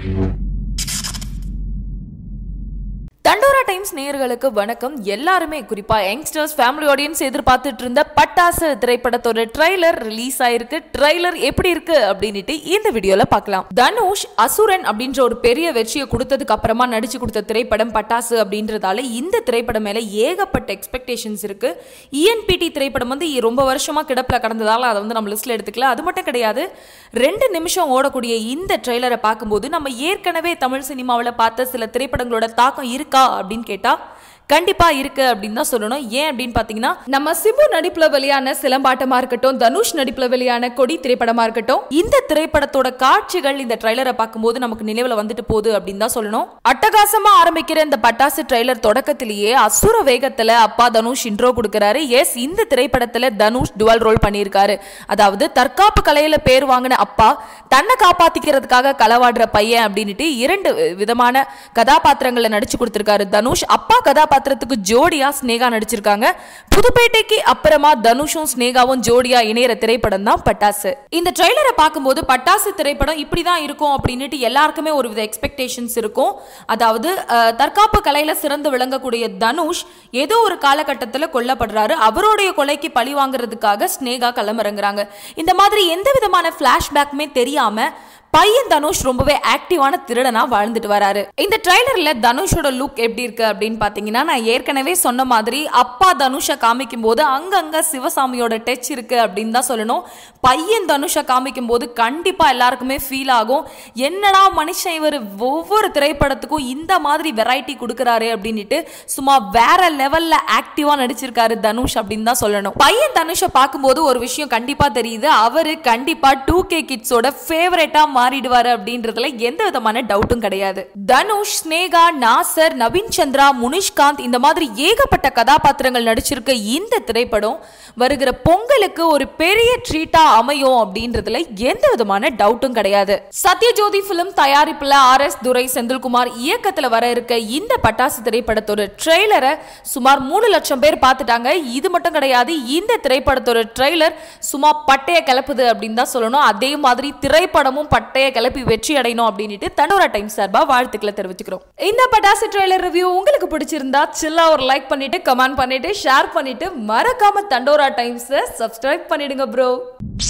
தண்டோரா டைம்ஸ் நேயர்களுக்கு வணக்கம் எல்லாருமே குறிப்பா யங்ஸ்டர்ஸ் ஃபேமிலி ஆடியன்ஸ் எதிர்பார்த்துட்டு இருந்த பட்டாசு திரைப்படத்தோட ட்ரைலர் ரிலீஸ் ஆயிருக்கு ட்ரைலர் எப்படி இருக்கு அப்படின்னுட்டு இந்த வீடியோல பார்க்கலாம் தனுஷ் அசுரன் அப்படின்ற ஒரு பெரிய வெற்றியை கொடுத்ததுக்கு அப்புறமா நடிச்சு கொடுத்த திரைப்படம் பட்டாசு அப்படின்றதால இந்த திரைப்படம் மேல ஏகப்பட்ட எக்ஸ்பெக்டேஷன்ஸ் இருக்கு இஎன்பிடி திரைப்படம் வந்து ரொம்ப வருஷமா கிடப்பில் கடந்ததால அதை வந்து நம்ம லிஸ்ட்ல எடுத்துக்கல அது மட்டும் கிடையாது ரெண்டு நிமிஷம் ஓடக்கூடிய இந்த ட்ரெய்லரை பார்க்கும்போது நம்ம ஏற்கனவே தமிழ் சினிமாவில் பார்த்த சில திரைப்படங்களோட தாக்கம் இருக்கா அப்படின்னு கேட்டா கண்டிப்பா இருக்கு அப்படின்னு தான் சொல்லணும் ஏன் அப்படின்னு பாத்தீங்கன்னா நம்ம சிம்பு நடிப்புல வெளியான சிலம்பாட்டமா இருக்கட்டும் தனுஷ் நடிப்புல வெளியான கொடி திரைப்படமா இருக்கட்டும் இந்த திரைப்படத்தோட காட்சிகள் இந்த ட்ரைலரை பார்க்கும்போது நமக்கு நினைவுல வந்துட்டு போகுது அப்படின்னு தான் சொல்லணும் அட்டகாசமா ஆரம்பிக்கிற இந்த பட்டாசு ட்ரைலர் தொடக்கத்திலேயே அசுர வேகத்துல அப்பா தனுஷ் இன்ட்ரோ கொடுக்கறாரு எஸ் இந்த திரைப்படத்துல தனுஷ் டுவல் ரோல் பண்ணியிருக்காரு அதாவது தற்காப்பு கலையில பேர் வாங்கின அப்பா தன்னை காப்பாத்திக்கிறதுக்காக களவாடுற பையன் அப்படின்னுட்டு இரண்டு விதமான கதாபாத்திரங்களை நடிச்சு கொடுத்திருக்காரு தனுஷ் அப்பா கதாபாத்திரத்துக்கு ஜோடியா ஸ்னேகா நடிச்சிருக்காங்க புதுப்பேட்டைக்கு அப்புறமா தனுஷும் ஸ்னேகாவும் ஜோடியா இணையற திரைப்படம் தான் பட்டாசு இந்த ட்ரெய்லரை பார்க்கும்போது பட்டாசு திரைப்படம் இப்படிதான் இருக்கும் அப்படின்னுட்டு எல்லாருக்குமே ஒரு வித எக்ஸ்பெக்டேஷன்ஸ் இருக்கும் அதாவது அஹ், தற்காப்பு கலையில சிறந்து விளங்கக்கூடிய தனுஷ் ஏதோ ஒரு காலகட்டத்தில் கொல்லப்படுறாரு அவருடைய கொலைக்கு பழி வாங்குறதுக்காக ஸ்னேகா களமிறங்குறாங்க இந்த மாதிரி எந்த விதமான ஃபிளாஷ்பேக்குமே தெரியாம பையன் தனுஷ் ரொம்பவே ஆக்டிவான திருடனா வாழ்ந்துட்டு வராரு இந்த ட்ரைலர்ல தனுஷோட லுக் எப்படி இருக்கு அப்படின்னு பாத்தீங்கன்னா நான் ஏற்கனவே சொன்ன மாதிரி அப்பா தனுஷை காமிக்கும் போது அங்கங்க சிவசாமியோட டச் இருக்கு அப்படின்னு தான் சொல்லணும் பையன் தனுஷை காமிக்கும் போது கண்டிப்பா எல்லாருக்குமே ஃபீல் ஆகும் என்னடா மனுஷன் இவர் ஒவ்வொரு திரைப்படத்துக்கும் இந்த மாதிரி வெரைட்டி கொடுக்கறாரு அப்படின்னுட்டு சும்மா வேற லெவல்ல ஆக்டிவா நடிச்சிருக்காரு தனுஷ் அப்படின்னு தான் சொல்லணும் பையன் தனுஷை பார்க்கும்போது ஒரு விஷயம் கண்டிப்பா தெரியுது அவரு கண்டிப்பா டூ கே கிட்ஸோட ஃபேவரட்டா மாறிடுவாரு அப்படின்றதுல எந்த விதமான டவுட்டும் கிடையாது தனுஷ் ஸ்னேகா நாசர் நவீன் சந்திரா முனிஷ்காந்த் இந்த மாதிரி ஏகப்பட்ட கதாபாத்திரங்கள் நடிச்சிருக்க இந்த திரைப்படம் வருகிற பொங்கலுக்கு ஒரு பெரிய ட்ரீட்டா அமையும் அப்படின்றதுல எந்த விதமான டவுட்டும் கிடையாது சத்யஜோதி பிலிம் தயாரிப்புல ஆர் எஸ் துரை செந்தில்குமார் இயக்கத்துல வர இருக்க இந்த பட்டாசு திரைப்படத்தோட ட்ரெய்லரை சுமார் மூணு லட்சம் பேர் பார்த்துட்டாங்க இது மட்டும் கிடையாது இந்த திரைப்படத்தோட ட்ரெய்லர் சும்மா பட்டைய கிளப்புது அப்படின்னு தான் சொல்லணும் அதே மாதிரி திரைப்படமும் பட்டைய கிளப்பி வெற்றி அடையணும் அப்படின்ட்டு தண்டோரா டைம் சார்பா வாழ்த்துக்களை தெரிவிச்சுக்கிறோம் இந்த பட்டாசு ட்ரெய்லர் ரிவ்யூ உங்களுக்கு பிடிச்சிருந்தா சில்லா ஒரு லைக் பண்ணிட்டு கமெண்ட் பண்ணிட்டு ஷேர் பண்ணிட்டு மறக்காம தண்டோரா டைம்ஸை சப்ஸ்கிரைப் பண்ணிடுங்க ப்ரோ